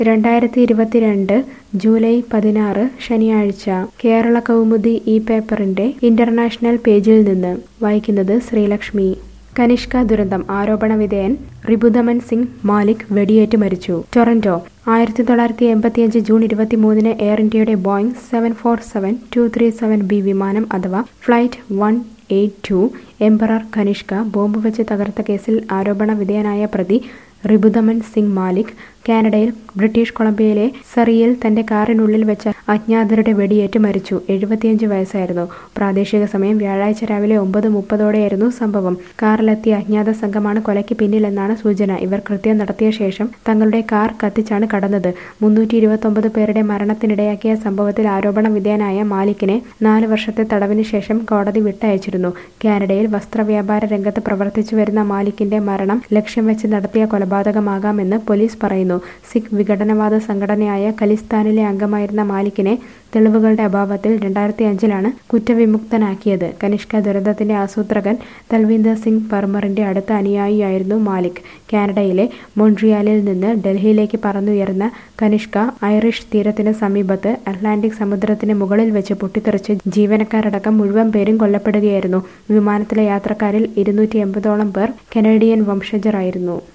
രണ്ടായിരത്തി ഇരുപത്തിരണ്ട് ജൂലൈ പതിനാറ് ശനിയാഴ്ച കേരള കൗമുദി ഈ പേപ്പറിന്റെ ഇന്റർനാഷണൽ പേജിൽ നിന്ന് വായിക്കുന്നത് ശ്രീലക്ഷ്മി കനിഷ്ക ദുരന്തം ആരോപണ വിധേയൻ റിബുദമൻ സിംഗ് മാലിക് വെടിയേറ്റ് മരിച്ചു ടൊറന്റോ ആയിരത്തി തൊള്ളായിരത്തി എൺപത്തിയഞ്ച് ജൂൺ ഇരുപത്തിമൂന്നിന് എയർ ഇന്ത്യയുടെ Boeing seven four seven two three seven B വിമാനം അഥവാ flight one eight two emperor Kanishka bomb വെച്ച് തകർത്ത കേസിൽ ആരോപണ വിധേയനായ പ്രതി റിബുദമൻ സിംഗ് മാലിക് കാനഡയിൽ ബ്രിട്ടീഷ് കൊളംബിയയിലെ സറിയിൽ തന്റെ കാറിനുള്ളിൽ വെച്ച അജ്ഞാതരുടെ വെടിയേറ്റ് മരിച്ചു എഴുപത്തിയഞ്ച് വയസ്സായിരുന്നു പ്രാദേശിക സമയം വ്യാഴാഴ്ച രാവിലെ ഒമ്പത് മുപ്പതോടെയായിരുന്നു സംഭവം കാറിലെത്തിയ അജ്ഞാത സംഘമാണ് കൊലയ്ക്ക് പിന്നിലെന്നാണ് സൂചന ഇവർ കൃത്യം നടത്തിയ ശേഷം തങ്ങളുടെ കാർ കത്തിച്ചാണ് കടന്നത് മുന്നൂറ്റി ഇരുപത്തൊമ്പത് പേരുടെ മരണത്തിനിടയാക്കിയ സംഭവത്തിൽ ആരോപണ വിധേയനായ മാലിക്കിനെ നാല് വർഷത്തെ തടവിന് ശേഷം കോടതി വിട്ടയച്ചിരുന്നു കാനഡയിൽ വസ്ത്രവ്യാപാര രംഗത്ത് പ്രവർത്തിച്ചു വരുന്ന മാലിക്കിന്റെ മരണം ലക്ഷ്യം വെച്ച് നടത്തിയ കൊലപാതകമാകാമെന്ന് പോലീസ് പറയുന്നു സിഖ് വിഘടനവാദ സംഘടനയായ ഖലിസ്ഥാനിലെ അംഗമായിരുന്ന മാലിക്കിനെ തെളിവുകളുടെ അഭാവത്തിൽ രണ്ടായിരത്തി അഞ്ചിലാണ് കുറ്റവിമുക്തനാക്കിയത് കനിഷ്ക ദുരന്തത്തിന്റെ ആസൂത്രകൻ തൽവീന്ദർ സിംഗ് പർമറിന്റെ അടുത്ത അനുയായിയായിരുന്നു മാലിക് കാനഡയിലെ മൊൺട്രിയാലിൽ നിന്ന് ഡൽഹിയിലേക്ക് പറന്നുയർന്ന കനിഷ്ക ഐറിഷ് തീരത്തിന് സമീപത്ത് അറ്റ്ലാന്റിക് സമുദ്രത്തിന് മുകളിൽ വെച്ച് പൊട്ടിത്തെറിച്ച് ജീവനക്കാരടക്കം മുഴുവൻ പേരും കൊല്ലപ്പെടുകയായിരുന്നു വിമാനത്തിലെ യാത്രക്കാരിൽ ഇരുന്നൂറ്റി എൺപതോളം പേർ കനേഡിയൻ വംശജരായിരുന്നു